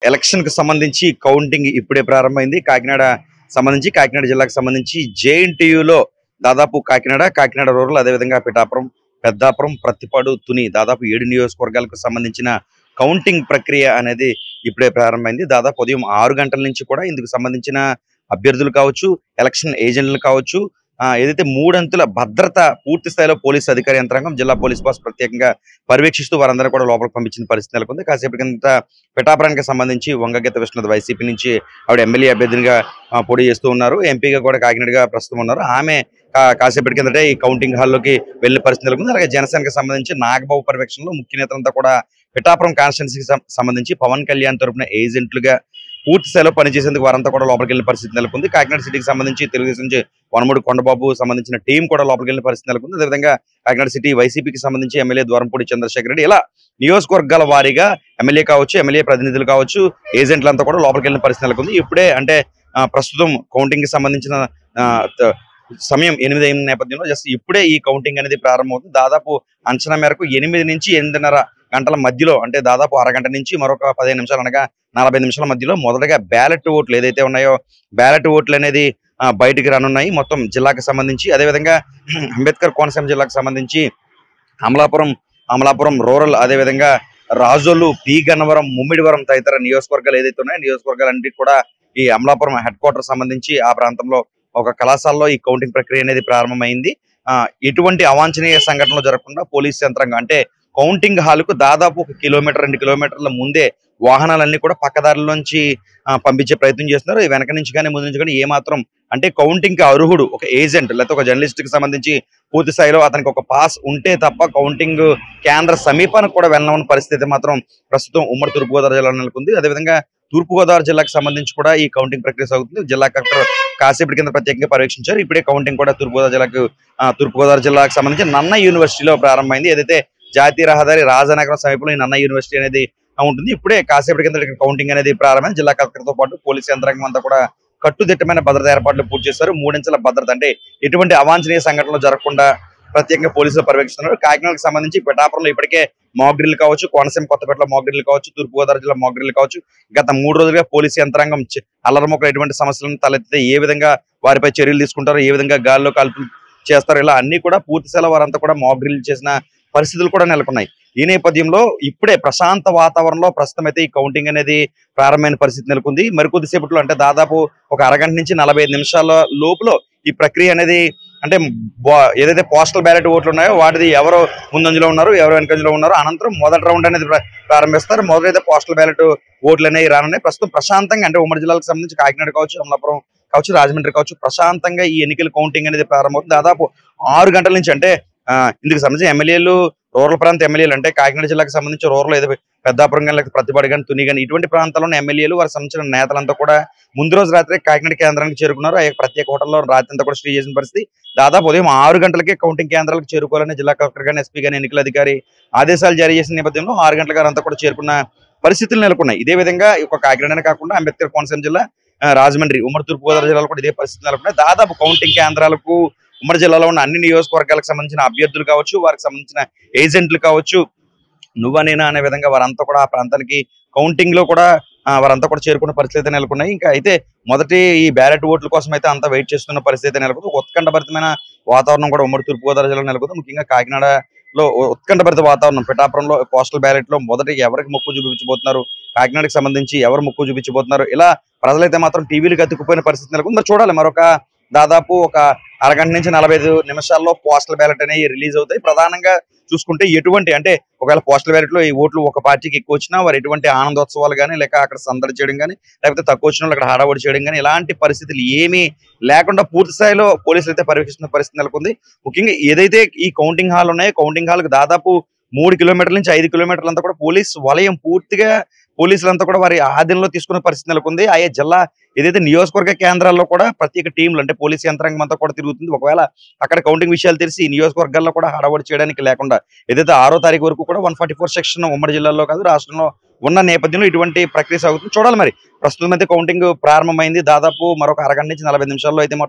election కు సంబంధించి counting ఇప్పుడే ప్రారంభమైంది కాకినాడ సంబంధించి కాకినాడ జిల్లాకు సంబంధించి జేఎన్టీయులో దాదాపు కాకినాడ కాకినాడ రూరల్ అదేవిధంగా పిఠాపురం పెద్దాపురం ప్రత్తిపాడు తుని దాదాపు ఏడు నియోజకవర్గాలకు సంబంధించిన కౌంటింగ్ ప్రక్రియ అనేది ఇప్పుడే ప్రారంభమైంది దాదాపు ఉదయం ఆరు గంటల నుంచి కూడా ఇందుకు సంబంధించిన అభ్యర్థులు కావచ్చు ఎలక్షన్ ఏజెంట్లు కావచ్చు ఆ, ఏదైతే మూడంతుల భద్రత పూర్తి స్థాయిలో పోలీసు అధికార యంత్రాంగం జిల్లా పోలీస్ బాస్ ప్రత్యేకంగా పర్యవేక్షిస్తూ వారందరూ కూడా లోపలికి పంపించిన పరిస్థితి నెలకొంది కాసేపటి కింద పిఠాపురానికి సంబంధించి వంగగీత విష్ణుద్ వైసీపీ నుంచి ఆవిడ ఎమ్మెల్యే అభ్యర్థినిగా ఆ, పోటీ చేస్తూ ఉన్నారు ఎంపీగా కూడా కాకినాడగా ప్రస్తుతం ఉన్నారు ఆమె కా- కాసేపటి కిందటే ఈ కౌంటింగ్ హాల్లోకి వెళ్ళిన పరిస్థితి నెలకొంది అలాగే జనసేనకి సంబంధించి నాగబాబు పర్యవేక్షణలో ముఖ్య నేతలంతా కూడా పిఠాపురం కాన్స్టిట్యున్సీకి సం- సంబంధించి పవన్ కళ్యాణ్ తరపున ఏజెంట్లుగా పూర్తి స్థాయిలో పనిచేసేందుకు వారంతా కూడా లోపలికి వెళ్ళిన పరిస్థితి నెలకొంది కాకినాడ సిటీకి సంబంధించి తెలుగుదేశం నుంచి వనమూడి కొండబాబు సంబంధించిన టీం కూడా లోపలికి వెళ్ళిన పరిస్థితి నెలకొంది అదేవిధంగా కాకినాడ సిటీ వైసీపీకి సంబంధించి ఎమ్మెల్యే ద్వారంపూడి చంద్రశేఖర్ రెడ్డి ఇలా నియోజకవర్గాల వారీగా ఎమ్మెల్యే కావచ్చు ఎమ్మెల్యే ప్రతినిధులు కావచ్చు ఏజెంట్లంతా కూడా లోపలికి వెళ్ళిన పరిస్థితి నెలకొంది ఇప్పుడే అంటే ఆ, ప్రస్తుతం కౌంటింగ్ కి సంబంధించిన ఆ, త- సమయం ఎనిమిది అయిన నేపథ్యంలో జస్ట్ ఇప్పుడే ఈ కౌంటింగ్ అనేది ప్రారంభమవుతుంది దాదాపు అంచనా మేరకు ఎనిమిది నుంచి ఎనిమిదిన్నర గంటల మధ్యలో అంటే దాదాపు అరగంట నుంచి మరొక పదిహేను నిమిషాలు అనగా నలభై నిమిషాల మధ్యలో మొదటగా బ్యాలెట్ ఓట్లు ఏదైతే ఉన్నాయో బ్యాలెట్ ఓట్లు అనేది ఆ, బయటికి రానున్నాయి మొత్తం జిల్లాకు సంబంధించి అదేవిధంగా అంబేద్కర్ కోనసీమ జిల్లాకు సంబంధించి అమలాపురం అమలాపురం రూరల్ అదేవిధంగా రాజోలు పి గన్నవరం ముమ్మిడివరం తదితర నియోజకవర్గాలు ఏదైతే ఉన్నాయో నియోజకవర్గాలన్నిటి కూడా ఈ అమలాపురం హెడ్ క్వార్టర్ సంబంధించి ఆ ప్రాంతంలో ఒక కళాశాలలో ఈ కౌంటింగ్ ప్రక్రియ అనేది ప్రారంభమైంది ఆ, ఎటువంటి అవాంఛనీయ సంఘటనలు జరగకుండా పోలీస్ యంత్రాంగం అంటే కౌంటింగ్ హాల్ కు దాదాపు ఒక కిలోమీటర్ రెండు కిలోమీటర్ల ముందే వాహనాలన్నీ కూడా పక్కదారిలోంచి ఆ, పంపించే ప్రయత్నం చేస్తున్నారు ఈ వెనక నుంచి కానీ ముందు నుంచి కానీ ఏమాత్రం అంటే కౌంటింగ్ కి అర్హుడు ఒక ఏజెంట్ లేకపోతే ఒక జర్నలిస్ట్ కి సంబంధించి పూర్తి స్థాయిలో అతనికి ఒక పాస్ ఉంటే తప్ప కౌంటింగ్ కేంద్ర సమీపానికి కూడా వెళ్ళని పరిస్థితి మాత్రం ప్రస్తుతం ఉమ్మడి తూర్పుగోదావరి జిల్లాలో నెలకొంది అదేవిధంగా తూర్పుగోదావరి జిల్లాకు సంబంధించి కూడా ఈ కౌంటింగ్ ప్రక్రియ సాగుతుంది జిల్లా కలెక్టర్ కాసేపటి కింద ప్రత్యేకంగా పర్యవేక్షించారు ఇప్పుడే కౌంటింగ్ కూడా తూర్పుగోదావరి జిల్లాకు ఆ, తూర్పుగోదావరి జిల్లాకు సంబంధించి నన్న యూనివర్సిటీలో ప్రారంభమైంది ఏదైతే జాతీయ రహదారి రాజనగరం సమీపంలో ఈ నన్న యూనివర్సిటీ అనేది ఆ, ఉంటుంది ఇప్పుడే కాసేపటి కింద ఇక్కడ కౌంటింగ్ అనేది ప్రారంభమైంది జిల్లా కలెక్టర్ తో పాటు పోలీసు యంత్రాంగం అంతా కూడా కట్టుదిట్టమైన భద్రతా ఏర్పాట్లు పూర్తి చేశారు మూడించెల భద్రత అంటే ఎటువంటి అవాంఛనీయ సంఘటనలు జరగకుండా ప్రత్యేకంగా పోలీసులు పర్యవేక్షిస్తున్నారు కాకినాడకు సంబంధించి పిఠాపురంలో ఇప్పటికే మాక్ డ్రిల్ కావచ్చు కోనసీమ కొత్తపేటలో మాక్ డ్రిల్ కావచ్చు తూర్పుగోదావరి జిల్లా మాక్ డ్రిల్ కావచ్చు గత మూడు రోజులుగా పోలీసు యంత్రాంగం చి- అల్లరిమొక్కలు ఎటువంటి సమస్యలను తలెత్తితే ఏ విధంగా వారిపై చర్యలు తీసుకుంటారు ఏ విధంగా గాల్లో కాల్పులు చేస్తారు ఇలా అన్ని కూడా పూర్తి స్థాయిలో వారంతా కూడా మాక్ డ్రిల్ చేసిన పరిస్థితులు కూడా నెలకొన్నాయి ఈ నేపథ్యంలో ఇప్పుడే ప్రశాంత వాతావరణంలో ప్రస్తుతం అయితే ఈ కౌంటింగ్ అనేది ప్రారంభమైన పరిస్థితి నెలకొంది మరికొద్దిసేపట్లో అంటే దాదాపు ఒక అరగంట నుంచి నలభై ఐదు నిమిషాల లోపల ఈ ప్రక్రియ అనేది అంటే బా- ఏదైతే పోస్టల్ బ్యాలెట్ ఓట్లు ఉన్నాయో వాటిది ఎవరు ముందంజలో ఉన్నారు ఎవరు వెనకంజలో ఉన్నారు అనంతరం మొదటి రౌండ్ అనేది ప్ర- ప్రారంభిస్తారు మొదలైతే పోస్టల్ బ్యాలెట్ ఓట్లు అనేవి రానున్నాయి ప్రస్తుతం ప్రశాంతంగా అంటే ఉమ్మడి జిల్లాలకు సంబంధించి కాకినాడ కావచ్చు అమలాపురం కావచ్చు రాజమండ్రి కావచ్చు ప్రశాంతంగా ఈ ఎన్నికల కౌంటింగ్ అనేది ప్రారంభమవుతుంది దాదాపు ఆరు గంటల నుంచి అంటే ఆ, ఇందుకు సంబంధించి ఎమ్మెల్యేలు రూరల్ ప్రాంత ఎమ్మెల్యేలు అంటే కాకినాడ జిల్లాకు సంబంధించి రూరల్ ఏదో పెద్దాపురం కానీ లేకపోతే ప్రతిపాడు కానీ తుని కానీ ఇటువంటి ప్రాంతాల్లో ఎమ్మెల్యేలు వారికి సంబంధించిన నేతలంతా కూడా ముందు రోజు రాత్రి కాకినాడ కేంద్రానికి చేరుకున్నారు ఆ యొక్క ప్రత్యేక హోటల్లో రాత్రి అంతా కూడా స్టే చేసిన పరిస్థితి దాదాపు ఉదయం ఆరు గంటలకే కౌంటింగ్ కేంద్రాలకు చేరుకోవాలని జిల్లా కలెక్టర్ కానీ ఎస్పీ కానీ ఎన్నికల అధికారి ఆదేశాలు జారీ చేసిన నేపథ్యంలో ఆరు గంటల అంతా కూడా చేరుకున్న పరిస్థితులు నెలకొన్నాయి ఇదే విధంగా ఒక కాకినాడనే కాకుండా అంబేద్కర్ కోనసీమ జిల్లా ఆ, రాజమండ్రి ఉమ్మడి తూర్పుగోదావరి జిల్లాలో కూడా ఇదే పరిస్థితి నెలకొన్నాయి దాదాపు కౌంటింగ్ కేంద్రాలకు ఉమ్మడి జిల్లాలో ఉన్న అన్ని నియోజకవర్గాలకు సంబంధించిన అభ్యర్థులు కావచ్చు వారికి సంబంధించిన ఏజెంట్లు కావచ్చు నువ్వా నేనా అనే విధంగా వారంతా కూడా ఆ ప్రాంతానికి కౌంటింగ్ లో కూడా ఆ, వారంతా కూడా చేరుకున్న పరిస్థితి అయితే నెలకొన్నాయి ఇంకా అయితే మొదటి ఈ బ్యాలెట్ ఓట్ల కోసం అయితే అంతా వెయిట్ చేస్తున్న పరిస్థితి అయితే నెలకొంది ఒక ఉత్కంఠభరితమైన వాతావరణం కూడా ఉమ్మడి తూర్పుగోదావరి జిల్లాలో నెలకొంది ముఖ్యంగా కాకినాడలో ఉత్కంఠభరిత వాతావరణం పిఠాపురంలో పోస్టల్ బ్యాలెట్ లో మొదటి ఎవరికి మొక్కు చూపించబోతున్నారు కాకినాడకి సంబంధించి ఎవరు మొక్కు చూపించబోతున్నారు ఇలా ప్రజలైతే మాత్రం టీవీలకు అతుక్కుపోయిన పరిస్థితి నెలకొంది మరి చూడాలి మరొక దాదాపు ఒక అరగంట నుంచి నలభై ఐదు నిమిషాల్లో పోస్టల్ బ్యాలెట్ అనేవి రిలీజ్ అవుతాయి ప్రధానంగా చూసుకుంటే ఎటువంటి అంటే ఒకవేళ పోస్టల్ బ్యాలెట్ లో ఈ ఓట్లు ఒక పార్టీకి ఎక్కువ వచ్చినా వారు ఎటువంటి ఆనందోత్సవాలు కానీ లేక అక్కడ సందడి చేయడం కానీ లేకపోతే తక్కువ వచ్చిన వాళ్ళు అక్కడ హడావడి చేయడం కానీ ఇలాంటి పరిస్థితులు ఏమీ లేకుండా పూర్తి స్థాయిలో పోలీసులు అయితే పర్యవేక్షిస్తున్న పరిస్థితి నెలకొంది ముఖ్యంగా ఏదైతే ఈ కౌంటింగ్ హాల్ ఉన్నాయో కౌంటింగ్ హాల్ కు దాదాపు మూడు కిలోమీటర్ల నుంచి ఐదు కిలోమీటర్ల అంతా కూడా పోలీస్ వలయం పూర్తిగా పోలీసులంతా కూడా వారి ఆధీనంలో తీసుకునే పరిస్థితి నెలకొంది ఆయా జిల్లా ఏదైతే నియోజకవర్గ కేంద్రాల్లో కూడా ప్రత్యేక టీంలు అంటే పోలీస్ యంత్రాంగం అంతా కూడా తిరుగుతుంది ఒకవేళ అక్కడ కౌంటింగ్ విషయాలు తెలిసి ఈ నియోజకవర్గాల్లో కూడా హడావడి చేయడానికి లేకుండా ఏదైతే ఆరో తారీఖు వరకు కూడా వన్ ఫార్టీ ఫోర్ సెక్షన్ ఉమ్మడి జిల్లాలో కాదు రాష్ట్రంలో ఉన్న నేపథ్యంలో ఇటువంటి ప్రక్రియ సాగుతుంది చూడాలి మరి ప్రస్తుతం అయితే కౌంటింగ్ ప్రారంభమైంది దాదాపు మరొక అరగంట నుంచి నలభై నిమిషాల్లో అయితే మాత్రం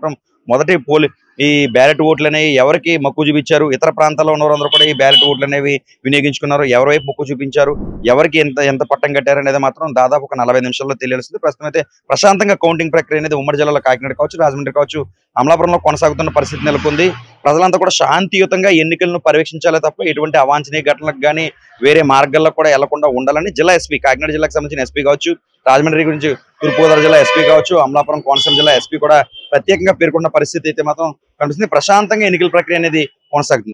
మొదటి పోలి ఈ బ్యాలెట్ ఓట్లు అనేవి ఎవరికి మక్కువ చూపించారు ఇతర ప్రాంతాల్లో ఉన్న వారందరూ కూడా ఈ బ్యాలెట్ ఓట్లు అనేవి వినియోగించుకున్నారు ఎవరి వైపు మక్కువ చూపించారు ఎవరికి ఎంత ఎంత పట్టం కట్టారు అనేది మాత్రం దాదాపు ఒక నలభై నిమిషాల్లో తెలియాల్సింది ప్రస్తుతం అయితే ప్రశాంతంగా కౌంటింగ్ ప్రక్రియ అనేది ఉమ్మడి జిల్లాలో కాకినాడ కావచ్చు రాజమండ్రి కావచ్చు అమలాపురంలో కొనసాగుతున్న పరిస్థితి నెలకొంది ప్రజలంతా కూడా శాంతియుతంగా ఎన్నికలను పర్యవేక్షించాలే తప్ప ఎటువంటి అవాంఛనీయ ఘటనలకు కానీ వేరే మార్గాల్లో కూడా వెళ్లకుండా ఉండాలని జిల్లా ఎస్పీ కాకినాడ జిల్లాకు సంబంధించిన ఎస్పీ కావచ్చు రాజమండ్రి గురించి తూర్పుగోదావరి జిల్లా ఎస్పీ కావచ్చు అమలాపురం కోనసీమ జిల్లా ఎస్పీ కూడా ప్రత్యేకంగా పేర్కొన్న పరిస్థితి అయితే మాత్రం కనిపిస్తుంది ప్రశాంతంగా ఎన్నికల ప్రక్రియ అనేది కొనసాగుతుంది